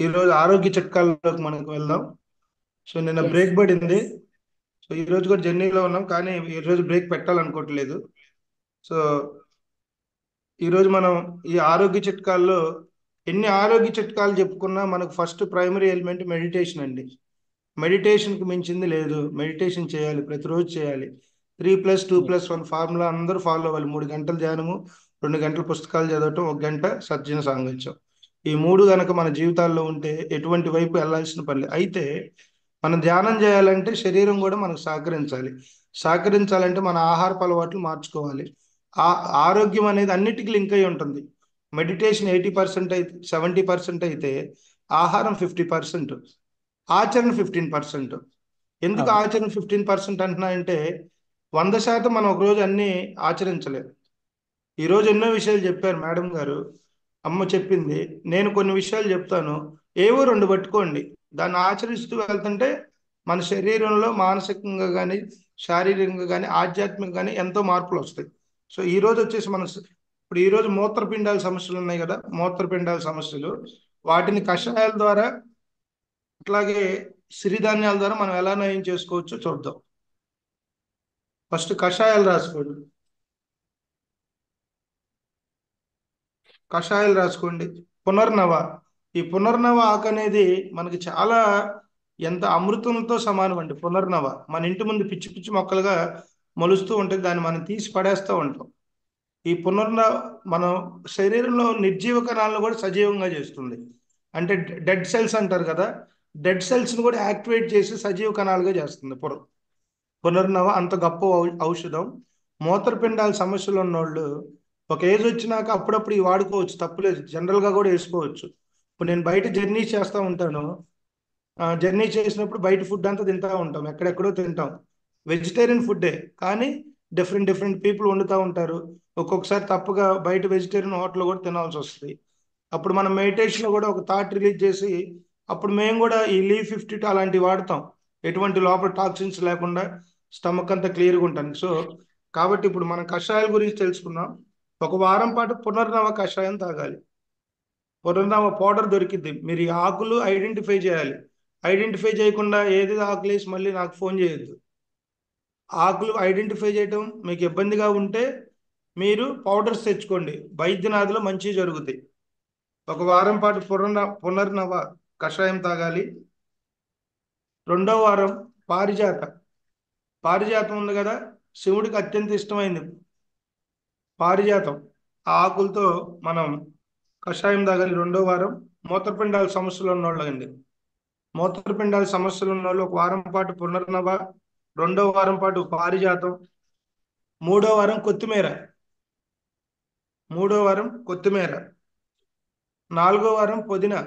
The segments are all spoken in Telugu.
ఈరోజు ఆరోగ్య చిట్కాల్లోకి మనకు వెళ్దాం సో నిన్న ఎస్ బ్రేక్ పడింది సో ఈ రోజు కూడా జర్నీలో ఉన్నాం కానీ ఈ రోజు బ్రేక్ పెట్టాలనుకోవట్లేదు సో ఈ రోజు మనం ఈ ఆరోగ్య చిట్కాల్లో ఎన్ని ఆరోగ్య చిట్కాలు చెప్పుకున్నా మనకు ఫస్ట్ ప్రైమరీ ఎలిమెంట్ మెడిటేషన్ అండి మెడిటేషన్కి మించింది లేదు మెడిటేషన్ చేయాలి ప్రతిరోజు చేయాలి three plus two plus one formula అందరూ ఫాలో అవ్వాలి మూడు గంటల ధ్యానము రెండు గంటల పుస్తకాలు చదవటం ఒక గంట సజ్జన సాంగత్యం ఈ మూడు గనక మన జీవితాల్లో ఉంటే ఎటువంటి వైపు వెళ్ళాల్సిన పని లేదు అయితే మనం ధ్యానం చేయాలంటే శరీరం కూడా మనకు సహకరించాలి సహకరించాలంటే మన ఆహారపు అలవాట్లు మార్చుకోవాలి ఆ ఆరోగ్యం అనేది అన్నిటికీ లింక్ అయి ఉంటుంది మెడిటేషన్ ఎయిటీ పర్సెంట్ అయితే సెవెంటీ పర్సెంట్ అయితే ఆహారం ఫిఫ్టీ పర్సెంట్ ఆచరణ ఫిఫ్టీన్ పర్సెంట్ ఎందుకు అవును ఆచరణ ఫిఫ్టీన్ పర్సెంట్ అంటున్నాయంటే వంద శాతం మనం ఒకరోజు అన్ని ఆచరించలేము ఈరోజు ఎన్నో విషయాలు చెప్పారు మేడం గారు అమ్మ చెప్పింది నేను కొన్ని విషయాలు చెప్తాను ఏవో రెండు పట్టుకోండి దాన్ని ఆచరిస్తూ వెళ్తుంటే మన శరీరంలో మానసికంగా కానీ శారీరకంగా కానీ ఆధ్యాత్మికంగా కానీ ఎంతో మార్పులు వస్తాయి సో ఈ రోజు వచ్చేసి మన స- ఇప్పుడు ఈ రోజు మూత్రపిండాల సమస్యలు ఉన్నాయి కదా మూత్రపిండాల సమస్యలు వాటిని కషాయాల ద్వారా అట్లాగే సిరిధాన్యాల ద్వారా మనం ఎలా నయం చేసుకోవచ్చో చూద్దాం ఫస్ట్ కషాయాలు రాసుకోండి కషాయాలు రాసుకోండి పునర్నవ ఈ పునర్నవ ఆకు అనేది మనకి చాలా ఎంత అమృతంతో సమానం అండి పునర్నవ మన ఇంటి ముందు పిచ్చి పిచ్చి మొక్కలుగా మొలుస్తూ ఉంటుంది దాన్ని మనం తీసి పడేస్తూ ఉంటాం ఈ పునర్న మనం శరీరంలో నిర్జీవ కణాలను కూడా సజీవంగా చేస్తుంది అంటే డెడ్ సెల్స్ అంటారు కదా డెడ్ సెల్స్ని కూడా యాక్టివేట్ చేసి సజీవ కణాలుగా చేస్తుంది పుర పునర్నవ అంత గొప్ప ఔ- ఔషధం మూత్రపిండాల సమస్యలు ఉన్నోళ్ళు ఒక ఏజ్ వచ్చినాక అప్పుడప్పుడు ఇవి వాడుకోవచ్చు తప్పులేదు జనరల్గా కూడా వేసుకోవచ్చు ఇప్పుడు నేను బయట జర్నీ చేస్తూ ఉంటాను జర్నీ చేసినప్పుడు బయట ఫుడ్ అంతా తింటా ఉంటాం ఎక్కడెక్కడో తింటాం వెజిటేరియన్ ఫుడ్డే కానీ డిఫరెంట్ డిఫరెంట్ పీపుల్ వండుతూ ఉంటారు ఒక్కొక్కసారి తప్పుగా బయట వెజిటేరియన్ హోటల్ కూడా తినాల్సి వస్తుంది అప్పుడు మనం మెడిటేషన్లో కూడా ఒక థాట్ రిలీజ్ చేసి అప్పుడు మేము కూడా ఈ లీ ఫిఫ్టీ టూ అలాంటివి వాడతాం ఎటువంటి లోపల టాక్సిన్స్ లేకుండా స్టమక్ అంతా క్లియర్గా ఉంటాను సో కాబట్టి ఇప్పుడు మనం కషాయాల గురించి తెలుసుకున్నాం ఒక వారం పాటు పునర్నవ కషాయం తాగాలి పునర్నవ పౌడర్ దొరికిద్ది మీరు ఈ ఆకులు ఐడెంటిఫై చేయాలి ఐడెంటిఫై చేయకుండా ఏది ఆకులు వేసి మళ్ళీ నాకు ఫోన్ చేయొద్దు ఆకులు ఐడెంటిఫై చేయటం మీకు ఇబ్బందిగా ఉంటే మీరు పౌడర్స్ తెచ్చుకోండి వైద్యనాథులు మంచి జరుగుతాయి ఒక వారం పాటు పునర్న పునర్నవ కషాయం తాగాలి రెండో వారం పారిజాత పారిజాతం ఉంది కదా శివుడికి అత్యంత ఇష్టమైంది పారిజాతం ఆ ఆకులతో మనం కషాయం తాగాలి రెండో వారం మూత్రపిండాల సమస్యలు ఉన్నోళ్ళండి మూత్రపిండాల సమస్యలు ఉన్న వాళ్ళు ఒక వారం పాటు పునర్నవ రెండో వారం పాటు పారిజాతం మూడో వారం కొత్తిమీర మూడో వారం కొత్తిమీర నాలుగో వారం పుదీనా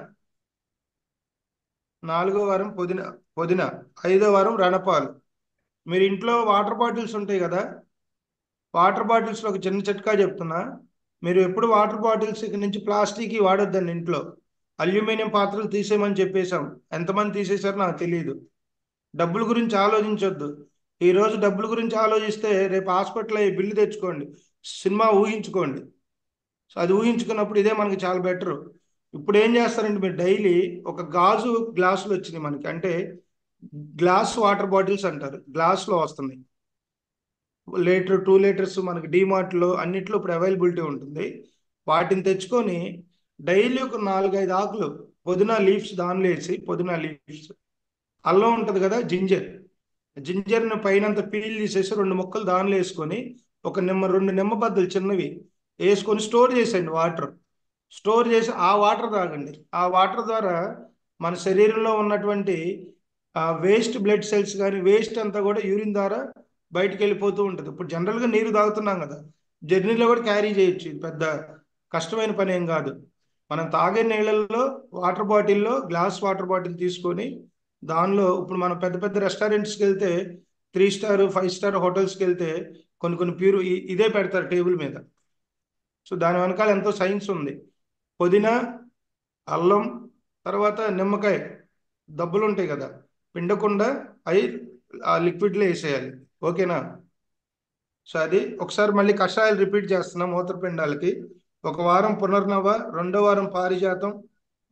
నాలుగో వారం పుదీనా పుదీనా ఐదో వారం రణపాలు మీరు ఇంట్లో వాటర్ బాటిల్స్ ఉంటాయి కదా వాటర్ బాటిల్స్లో ఒక చిన్న చిట్కా చెప్తున్నా మీరు ఎప్పుడు వాటర్ బాటిల్స్ ఇక నుంచి ప్లాస్టిక్ వాడొద్దండి ఇంట్లో అల్యూమినియం పాత్రలు తీసేయమని చెప్పేశాం ఎంతమంది తీసేశారో నాకు తెలియదు డబ్బుల గురించి ఆలోచించొద్దు ఈ రోజు డబ్బుల గురించి ఆలోచిస్తే రేపు హాస్పిటల్ అయ్యి బిల్లు తెచ్చుకోండి సినిమా ఊహించుకోండి సో అది ఊహించుకున్నప్పుడు ఇదే మనకి చాలా బెటర్ ఇప్పుడు ఏం చేస్తారంటే మీరు డైలీ ఒక గాజు గ్లాసులు వచ్చినాయి మనకి అంటే గ్లాస్ వాటర్ బాటిల్స్ అంటారు గ్లాస్లో వస్తున్నాయి లీటర్ టూ లీటర్స్ మనకి డిమార్ట్లో అన్నిట్లో ఇప్పుడు అవైలబిలిటీ ఉంటుంది వాటిని తెచ్చుకొని డైలీ ఒక నాలుగైదు ఆకులు పుదీనా లీవ్స్ దానిలో వేసి పుదీనా లీవ్స్ అల్లం ఉంటుంది కదా జింజర్ జింజర్ని పైనంత పీల్ తీసేసి రెండు ముక్కలు దానిలో వేసుకొని ఒక నిమ్మ రెండు నిమ్మ బద్దలు చిన్నవి వేసుకొని స్టోర్ చేసేయండి వాటర్ స్టోర్ చేసి ఆ వాటర్ తాగండి ఆ వాటర్ ద్వారా మన శరీరంలో ఉన్నటువంటి వేస్ట్ బ్లడ్ సెల్స్ కానీ వేస్ట్ అంతా కూడా యూరిన్ ద్వారా బయటికి వెళ్ళిపోతూ ఉంటుంది ఇప్పుడు జనరల్గా నీరు తాగుతున్నాం కదా జర్నీలో కూడా క్యారీ చేయొచ్చు ఇది పెద్ద కష్టమైన పని ఏం కాదు మనం తాగే నీళ్ళల్లో వాటర్ బాటిల్లో గ్లాస్ వాటర్ బాటిల్ తీసుకొని దానిలో ఇప్పుడు మనం పెద్ద పెద్ద రెస్టారెంట్స్కి వెళ్తే త్రీ స్టార్ ఫైవ్ స్టార్ హోటల్స్కి వెళ్తే కొన్ని కొన్ని ప్యూర్ ఇదే పెడతారు టేబుల్ మీద సో దాని వెనకాల ఎంతో సైన్స్ ఉంది పుదీనా అల్లం తర్వాత నిమ్మకాయ దబ్బులు ఉంటాయి కదా పిండకుండా అవి ఆ లిక్విడ్లో వేసేయాలి ఓకేనా సో అది ఒకసారి మళ్ళీ కషాయాలు రిపీట్ చేస్తున్నాం మూత్రపిండాలకి ఒక వారం పునర్నవ రెండో వారం పారిజాతం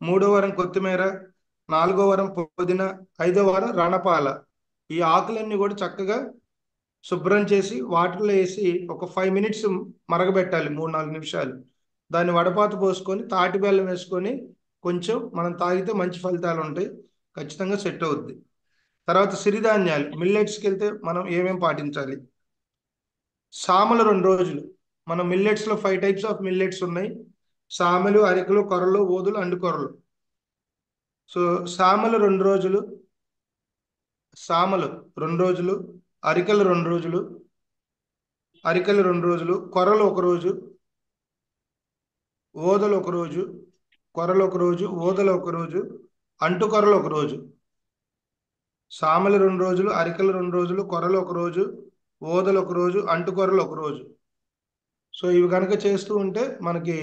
మూడో వారం కొత్తిమీర నాలుగో వారం పుదీనా ఐదో వారం రణపాల ఈ ఆకులన్నీ కూడా చక్కగా శుభ్రం చేసి వాటర్లో వేసి ఒక ఫైవ్ మినిట్స్ మరగబెట్టాలి మూడు నాలుగు నిమిషాలు దాన్ని వడపాత పోసుకొని తాటి బెల్లం వేసుకొని కొంచెం మనం తాగితే మంచి ఫలితాలు ఉంటాయి ఖచ్చితంగా సెట్ అవుద్ది తర్వాత సిరిధాన్యాలు మిల్లెట్స్కి వెళ్తే మనం ఏమేం పాటించాలి సామలు రెండు రోజులు మనం మిల్లెట్స్లో ఫైవ్ టైప్స్ ఆఫ్ మిల్లెట్స్ ఉన్నాయి సామెలు అరికలు కొరలు ఓదులు అండుకొరలు సో సామలు రెండు రోజులు సామలు రెండు రోజులు అరికలు రెండు రోజులు అరికలు రెండు రోజులు కొరలు ఒక రోజు ఓదలు ఒక రోజు కొరలు ఒక రోజు ఓదలు ఒక రోజు అంటుకొరలు ఒక రోజు సామలు రెండు రోజులు అరికలు రెండు రోజులు కొరలు ఒక రోజు ఓదలు ఒక రోజు అంటుకొరలు ఒక రోజు సో ఇవి కనుక చేస్తూ ఉంటే మనకి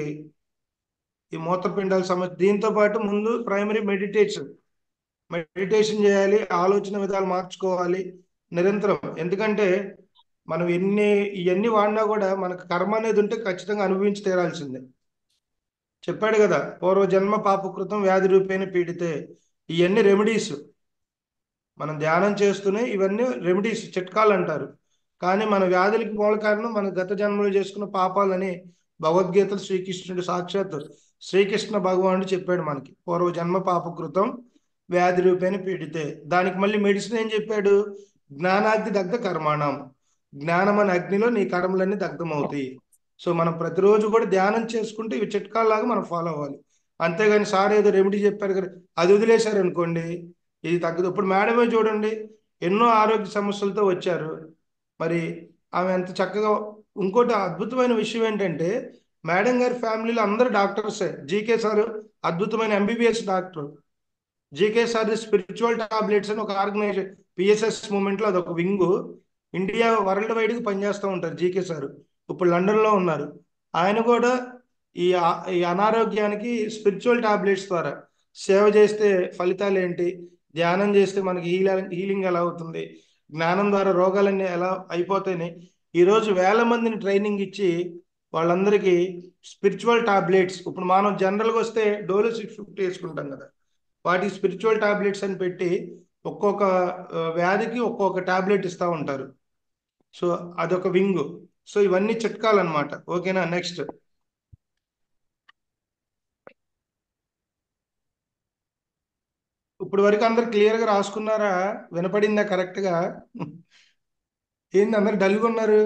ఈ మూత్రపిండాల సమస్య దీంతో పాటు ముందు ప్రైమరీ మెడిటేషన్ మెడిటేషన్ చేయాలి ఆలోచన విధాలు మార్చుకోవాలి నిరంతరం ఎందుకంటే మనం ఎన్ని ఇవన్నీ వాడినా కూడా మనకు కర్మ అనేది ఉంటే ఖచ్చితంగా అనుభవించి తీరాల్సిందే చెప్పాడు కదా పూర్వ జన్మ పాపకృతం వ్యాధి రూపేణ పీడితే ఇవన్నీ రెమెడీస్ మనం ధ్యానం చేస్తూనే ఇవన్నీ రెమెడీస్ చిట్కాలు అంటారు కానీ మన వ్యాధులకి మూల కారణం మన గత జన్మలో చేసుకున్న పాపాలని భగవద్గీతలు శ్రీకృష్ణుడు సాక్షాత్ శ్రీకృష్ణ భగవానుడు చెప్పాడు మనకి పూర్వ జన్మ పాపకృతం వ్యాధి రూపేణ పీడితే దానికి మళ్ళీ మెడిసిన్ ఏం చెప్పాడు జ్ఞానాగ్ని దగ్ధ కర్మాణం జ్ఞానం అనే అగ్నిలో నీ కర్మలన్నీ దగ్ధమవుతాయి సో మనం ప్రతిరోజు కూడా ధ్యానం చేసుకుంటే ఇవి చిట్కాలాగా మనం ఫాలో అవ్వాలి అంతేగాని సార్ ఏదో రెమెడీ చెప్పారు కదా అది వదిలేశారు అనుకోండి ఇది తగ్గదు ఇప్పుడు మేడమే చూడండి ఎన్నో ఆరోగ్య సమస్యలతో వచ్చారు మరి ఆమె ఎంత చక్కగా ఇంకోటి అద్భుతమైన విషయం ఏంటంటే మేడం గారి ఫ్యామిలీలో అందరు డాక్టర్సే జీకే సార్ అద్భుతమైన MBBS doctor GK sir spiritual tablets అని ఒక ఆర్గనైజేషన్ పిఎస్ఎస్ మూమెంట్లో అదొక వింగు ఇండియా వరల్డ్ వైడ్గా పనిచేస్తూ ఉంటారు జీకే సార్ ఇప్పుడు లండన్లో ఉన్నారు ఆయన కూడా ఈ ఈ అనారోగ్యానికి స్పిరిచువల్ టాబ్లెట్స్ ద్వారా సేవ చేస్తే ఫలితాలు ఏంటి ధ్యానం చేస్తే మనకి హీల హీలింగ్ ఎలా అవుతుంది జ్ఞానం ద్వారా రోగాలన్నీ ఎలా అయిపోతాయని ఈరోజు వేల మందిని ట్రైనింగ్ ఇచ్చి వాళ్ళందరికీ స్పిరిచువల్ టాబ్లెట్స్ ఇప్పుడు మనం జనరల్గా వస్తే డోలో సిక్స్ ఫిఫ్టీ వేసుకుంటాం కదా వాటికి స్పిరిచువల్ టాబ్లెట్స్ అని పెట్టి ఒక్కొక్క వ్యాధికి ఒక్కొక్క టాబ్లెట్ ఇస్తూ ఉంటారు సో అదొక వింగ్ సో ఇవన్నీ చిట్కాలు అనమాట ఓకేనా నెక్స్ట్ ఇప్పుడు వరకు అందరు క్లియర్గా రాసుకున్నారా వినపడిందా కరెక్ట్గా ఏంది అందరు డల్గా ఉన్నారు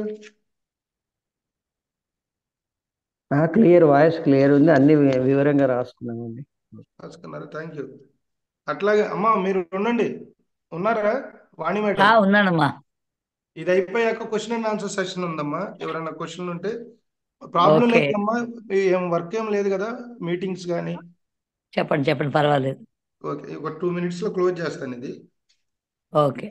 క్లియర్ వాయిస్ క్లియర్ ఉంది అన్ని వివరంగా రాసుకున్నామండి రాసుకున్నారు థ్యాంక్ యూ అట్లాగే అమ్మా మీరు ఉండండి ఉన్నారా వాణి ఆ, మేడం ఉన్నానమ్మా ఇది అయిపోయాక క్వశ్చన్ అండ్ ఆన్సర్ సెషన్ ఉందమ్మా ఎవరైనా క్వశ్చన్లు ఉంటే ప్రాబ్లం ఓకే లేదమ్మా ఏం వర్క్ ఏం లేదు కదా మీటింగ్స్ కానీ చెప్పండి చెప్పండి పర్వాలేదు ఓకే ఒక టూ మినిట్స్ లో క్లోజ్ చేస్తాను ఇది ఓకే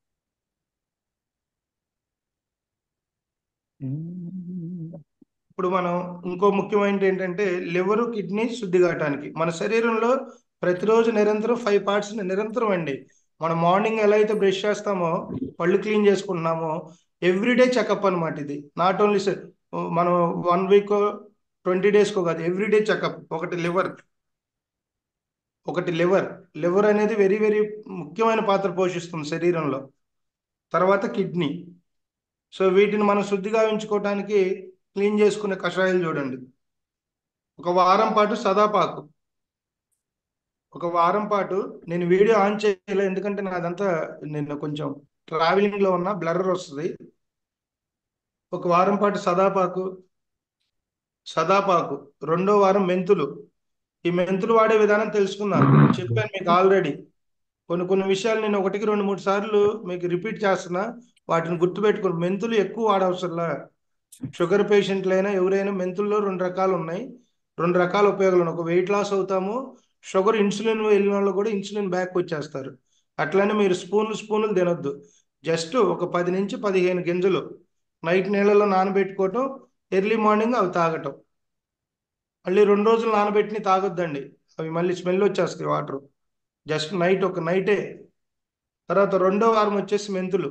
ఇప్పుడు మనం ఇంకో ముఖ్యమైనది ఏంటంటే లివర్ కిడ్నీ శుద్ధి కావటానికి మన శరీరంలో ప్రతిరోజు నిరంతరం ఫైవ్ పార్ట్స్ నిరంతరం అండి మనం మార్నింగ్ ఎలా అయితే బ్రష్ చేస్తామో పళ్ళు క్లీన్ చేసుకుంటున్నామో ఎవ్రీడే చెకప్ అనమాట ఇది నాట్ ఓన్లీ మనం వన్ వీక్ ట్వంటీ డేస్కో కాదు ఎవ్రీడే చెకప్ ఒకటి లివర్ ఒకటి లివర్ లివర్ అనేది వెరీ వెరీ ముఖ్యమైన పాత్ర పోషిస్తుంది శరీరంలో తర్వాత కిడ్నీ సో వీటిని మనం శుద్ధిగా ఉంచుకోవడానికి క్లీన్ చేసుకునే కషాయాలు చూడండి ఒక వారం పాటు సదాపాకు ఒక వారం పాటు నేను వీడియో ఆన్ చేయలేదు ఎందుకంటే నాదంతా నేను కొంచెం ట్రావెలింగ్ లో ఉన్న బ్లర్ వస్తుంది ఒక వారం పాటు సదాపాకు సదాపాకు రెండో వారం మెంతులు ఈ మెంతులు వాడే విధానం తెలుసుకున్నాను చెప్పాను మీకు ఆల్రెడీ కొన్ని కొన్ని విషయాలు నేను ఒకటికి రెండు మూడు సార్లు మీకు రిపీట్ చేస్తున్నా వాటిని గుర్తుపెట్టుకుని మెంతులు ఎక్కువ వాడవసరంలా షుగర్ పేషెంట్లైనా ఎవరైనా మెంతుల్లో రెండు రకాలు ఉన్నాయి రెండు రకాల ఉపయోగాలు ఉన్నాయి ఒక వెయిట్ లాస్ అవుతాము షుగర్ ఇన్సులిన్ వెళ్ళిన వాళ్ళు కూడా ఇన్సులిన్ బ్యాక్ వచ్చేస్తారు అట్లనే మీరు స్పూన్లు స్పూన్లు తినొద్దు జస్ట్ ఒక పది నుంచి పదిహేను గింజలు నైట్ నీళ్ళలో నానబెట్టుకోవటం ఎర్లీ మార్నింగ్ అవి తాగటం మళ్ళీ రెండు రోజులు నానబెట్టిన తాగొద్దండి అవి మళ్ళీ స్మెల్ వచ్చేస్తాయి వాటర్ జస్ట్ నైట్ ఒక నైటే తర్వాత రెండో వారం వచ్చేసి మెంతులు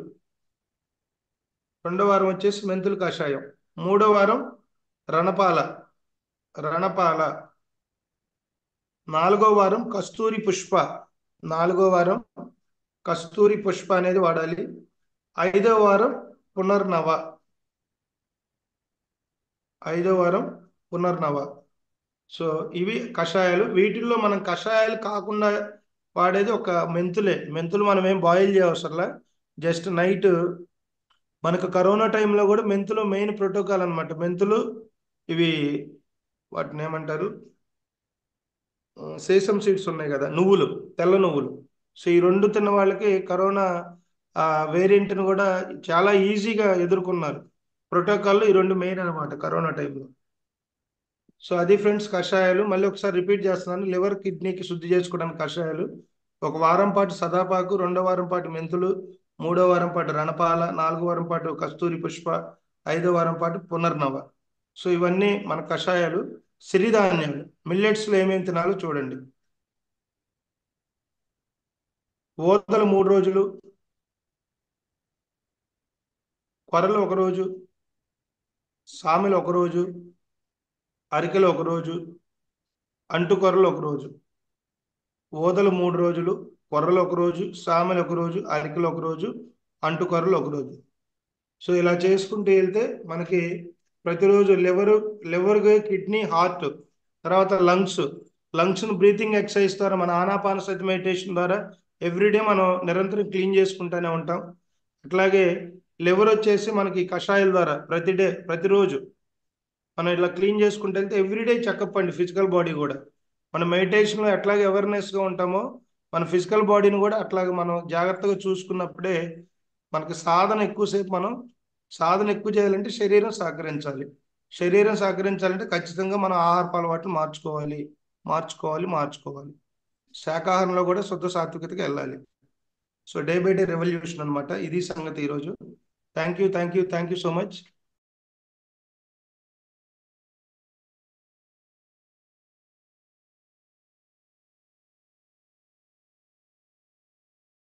రెండో వారం వచ్చేసి మెంతులు కషాయం మూడో వారం రణపాల రణపాల నాలుగో వారం కస్తూరి పుష్ప నాలుగో వారం కస్తూరి పుష్ప అనేది వాడాలి ఐదో వారం పునర్నవ ఐదో వారం పునర్నవ సో ఇవి కషాయాలు వీటిల్లో మనం కషాయాలు కాకుండా వాడేది ఒక మెంతులే మెంతులు మనం ఏం బాయిల్ చేయవసరంలా జస్ట్ నైట్ మనకు కరోనా టైంలో కూడా మెంతులు మెయిన్ ప్రోటోకాల్ అనమాట మెంతులు ఇవి వాటిని ఏమంటారు సేసమ్ సీడ్స్ ఉన్నాయి కదా నువ్వులు తెల్ల నువ్వులు సో ఈ రెండు తిన్న వాళ్ళకి కరోనా వేరియంట్ని కూడా చాలా ఈజీగా ఎదుర్కొన్నారు ప్రోటోకాల్లో ఈ రెండు మెయిన్ అనమాట కరోనా టైంలో సో అది ఫ్రెండ్స్ కషాయాలు మళ్ళీ ఒకసారి రిపీట్ చేస్తున్నాను లివర్ కిడ్నీకి శుద్ధి చేసుకోవడానికి కషాయాలు ఒక వారం పాటు సదాపాకు రెండో వారం పాటు మెంతులు మూడో వారం పాటు రణపాల నాలుగో వారం పాటు కస్తూరి పుష్ప ఐదో వారం పాటు పునర్నవ సో ఇవన్నీ మన కషాయాలు సిరిధాన్యాలు మిల్లెట్స్లో ఏమేమి తినాలో చూడండి ఓదలు మూడు రోజులు కొరలు ఒక రోజు సామెలు ఒక రోజు అరికెలు ఒక రోజు అంటుకొరలు ఒక రోజు ఓదలు మూడు రోజులు కొర్రలు ఒక రోజు సామెలు ఒక రోజు అరికెలు ఒక రోజు అంటుకొరలు ఒక రోజు సో ఇలా చేసుకుంటూ వెళ్తే మనకి ప్రతిరోజు లివర్ లివర్ కిడ్నీ హార్ట్ తర్వాత లంగ్స్ లంగ్స్ను బ్రీతింగ్ ఎక్సర్సైజ్ ద్వారా మన ఆనాపాన సతి మెడిటేషన్ ద్వారా ఎవ్రీడే మనం నిరంతరం క్లీన్ చేసుకుంటూనే ఉంటాం అట్లాగే లివర్ వచ్చేసి మనకి కషాయాల ద్వారా ప్రతి డే ప్రతిరోజు మనం ఇట్లా క్లీన్ చేసుకుంటే వెళ్తే ఎవ్రీడే చెకప్ అండి ఫిజికల్ బాడీ కూడా మన మెడిటేషన్లో ఎట్లాగే అవేర్నెస్గా ఉంటామో మన ఫిజికల్ బాడీని కూడా అట్లాగే మనం జాగ్రత్తగా చూసుకున్నప్పుడే మనకి సాధన ఎక్కువసేపు మనం సాధన ఎక్కువ చేయాలంటే శరీరం సహకరించాలి శరీరం సహకరించాలంటే ఖచ్చితంగా మనం ఆహారపు అలవాట్లు మార్చుకోవాలి మార్చుకోవాలి మార్చుకోవాలి శాకాహారంలో కూడా శుద్ధ సాత్వికతకి వెళ్ళాలి so day by day revolution అనమాట ఇది సంగతి ఈరోజు thank you thank you thank you so much